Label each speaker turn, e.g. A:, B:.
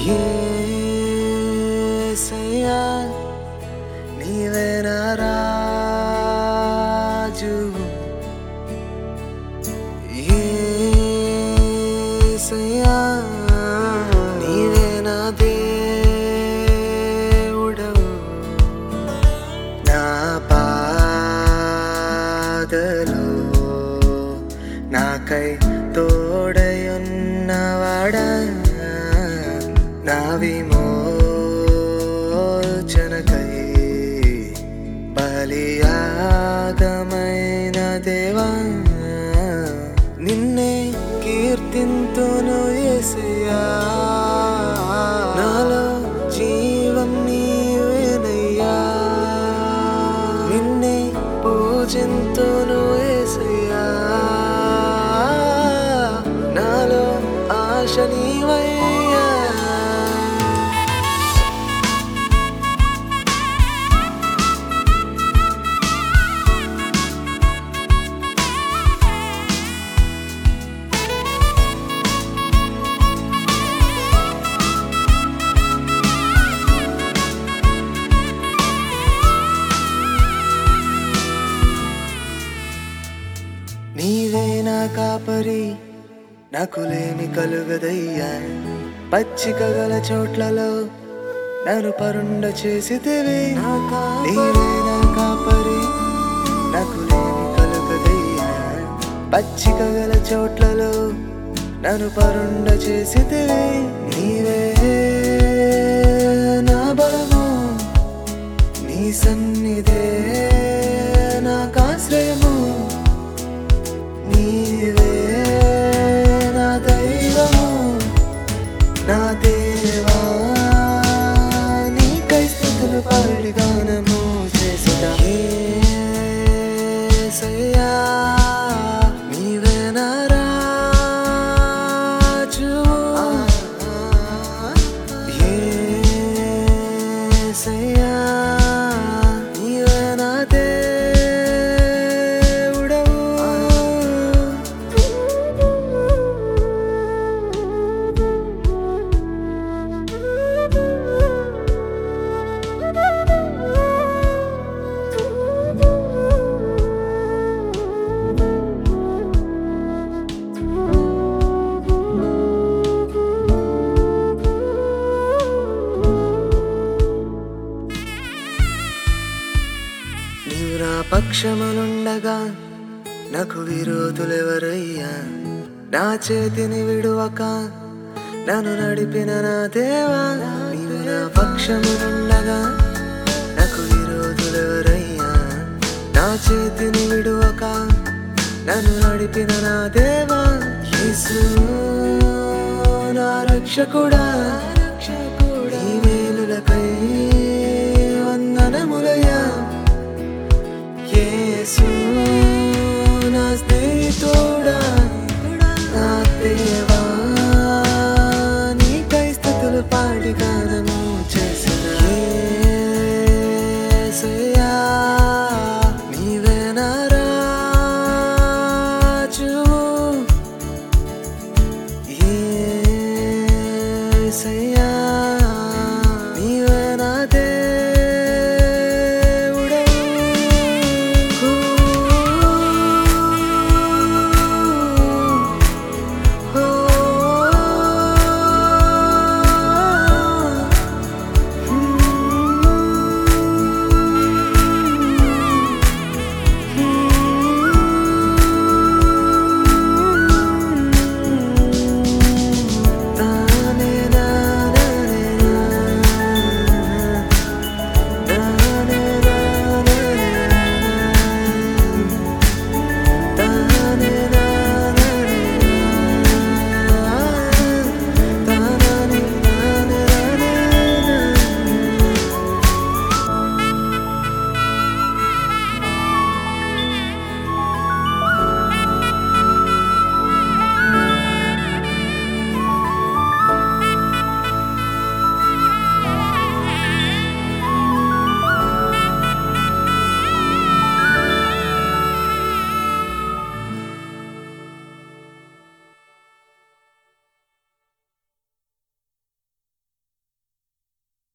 A: యేసయ్యా నీవే నా రాజు యేసయ్యా నీవే నా దేవుడవు నా పాదలో నాకై తోడయున్నవాడా నా విమోచనకై బలియాగమైన దేవా నిన్నే కీర్తింతును యేసయ్యా నాలో జీవం నీవేనయ్యా నిన్నే పూజింతును యేసయ్యా నాలో ఆశ నీవయ్యా నీవే నా కాపరి నాకు లేమి కలుగదయ్యా పచ్చిక గల చోట్లలో నన్ను పరుండ చేసితివి నీవే నా కాపరి నాకు లేమి కలుగదయ్యా పచ్చిక గల చోట్లలో నన్ను పరుండ చేసితివి నీవే నా బలము నీ సన్నిధే నాకాశ్రయము నీవే నా దైవము నా దేవా నీకై స్థుతులు పాడి గానము చేసుదా యేసయ్యా నీవే నా రాజు యేసయ్యా నీవే నా దేవుడవు నీవు నా పక్షమునుండగా నాకు విరోధులెవరయ్యా నా చేతిని విడువక నన్ను నడిపిన నా దేవా నీవు నా పక్షమునుండగా నాకు విరోధులెవరయ్యా నా చేతిని విడువక నన్ను నడిపిన నా దేవా యేసు నా రక్షకుడా నీ మేలులకై వందనములయ్యా యేసు నా స్నేహితుడా నా దేవా నీకై స్థుతులు పాడి గానము చేసిన యేసయ్యా నీవే నా రాజు యేసయ్యా